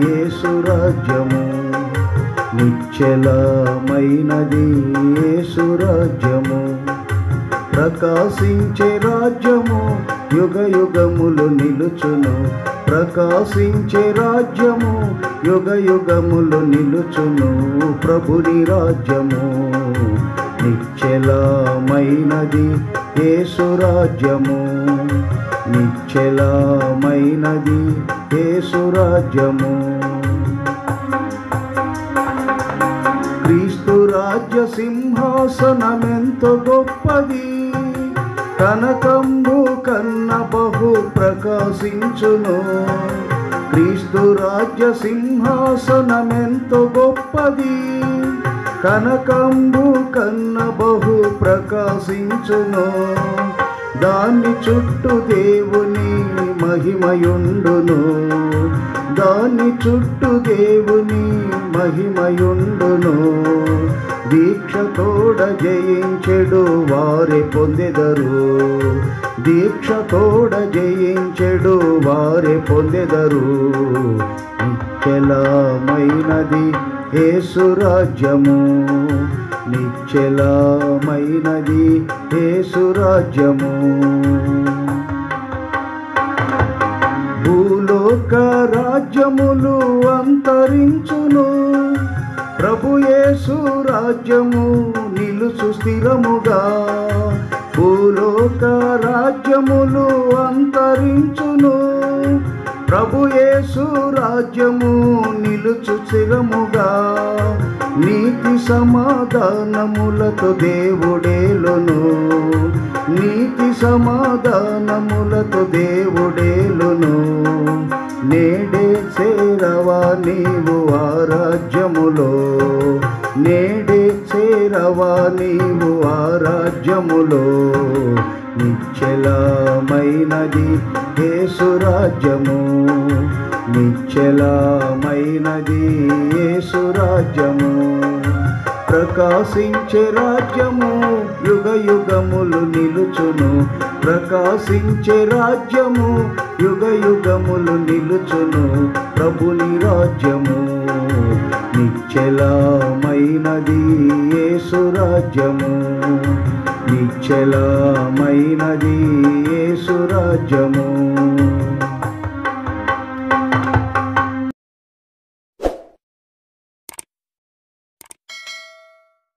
యేసురాజ్యము నిశ్చలమైనది యేసురాజ్యము ప్రకాశించే రాజ్యము యుగ యుగములు నిలుచును ప్రకాశించే రాజ్యము యుగ యుగములు నిలుచును ప్రభుని రాజ్యము నిశ్చలమైనది యేసురాజ్యము నిశ్చలమైనది యేసురాజ్యము క్రీస్తు రాజ్య సింహాసనమెంతో గొప్పది కనకంబు కన్న బహు ప్రకాశించును క్రీస్తు రాజ్య సింహాసనమెంతో గొప్పది కనకంబు కన్న బహు ప్రకాశించును దాన్ని చుట్టూ దేవుని మహిమయుండును దాని చుట్టూ దేవుని మహిమయుండును దీక్ష తోడ జయించెడు వారే పొందెదరు దీక్ష తోడ జయించెడు వారే పొందెదరు నిశ్చలమైనది ఏసురాజ్యము నిశ్చలమైనది ఏసురాజ్యము భూలోక రాజ్యములు అంతరించును ప్రభుయేసు రాజ్యము నిలుచు స్థిరముగా భూలోక రాజ్యములు అంతరించును ప్రభుయేసు రాజ్యము నిలుచు స్థిరముగా నీతి సమాధానములతో దేవుడేలును నీతి సమాధానములతో దేవుడేలును నేడే చేరవా నీవు ఆ రాజ్యములో నేడే చేరవా నీవు ఆ రాజ్యములో నిశ్చలమైనది యేసురాజ్యము నిశ్చలమైనది యేసురాజ్యము ప్రకాశించే రాజ్యము యుగ యుగములు నిలుచును ప్రకాశించే రాజ్యము యుగ యుగములు నిలుచును ప్రభుని రాజ్యము నిశ్చలమైనది యేసురాజ్యము నిశ్చలమైనది యేసురాజ్యము